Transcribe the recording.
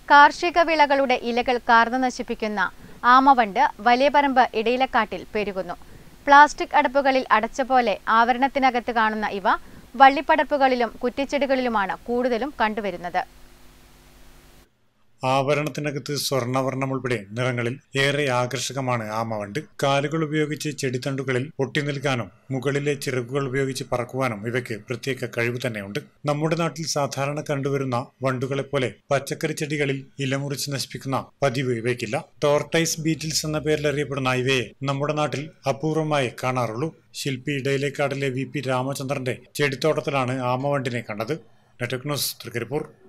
കാർഷിക വിളകളുടെ ഇലകൾ കാർന്നു നശിപ്പിക്കുന്ന ആമവണ്ട് വലിയപറമ്പ് ഇടയിലക്കാട്ടിൽ പെരുകുന്നു പ്ലാസ്റ്റിക് അടപ്പുകളിൽ അടച്ച പോലെ ആവരണത്തിനകത്ത് കാണുന്ന ഇവ വള്ളിപ്പടർപ്പുകളിലും കുറ്റിച്ചെടികളിലുമാണ് കൂടുതലും കണ്ടുവരുന്നത് ആഭരണത്തിനകത്ത് സ്വർണ്ണവർണ്ണം ഉൾപ്പെടെ നിറങ്ങളിൽ ഏറെ ആകർഷകമാണ് ആമവണ്ട് കാലുകൾ ഉപയോഗിച്ച് ചെടിത്തണ്ടുകളിൽ ഒട്ടി നിൽക്കാനും മുകളിലെ ചിറകുകൾ ഉപയോഗിച്ച് പറക്കുവാനും ഇവയ്ക്ക് പ്രത്യേക കഴിവ് തന്നെയുണ്ട് നമ്മുടെ നാട്ടിൽ സാധാരണ കണ്ടുവരുന്ന വണ്ടുകളെ പോലെ പച്ചക്കറി ചെടികളിൽ ഇലമുറിച്ച് നശിപ്പിക്കുന്ന പതിവ് ഇവയ്ക്കില്ല ടോർട്ടൈസ് ബീറ്റിൽസ് എന്ന പേരിൽ അറിയപ്പെടുന്ന ഇവയെ നമ്മുടെ നാട്ടിൽ അപൂർവമായി കാണാറുള്ളൂ ശില്പി ഇടയിലേക്കാടിലെ വി പി രാമചന്ദ്രന്റെ ചെടിത്തോട്ടത്തിലാണ് ആമവണ്ടിനെ കണ്ടത് നെറ്റ്വർക്ക് ന്യൂസ് തൃക്കരിപ്പൂർ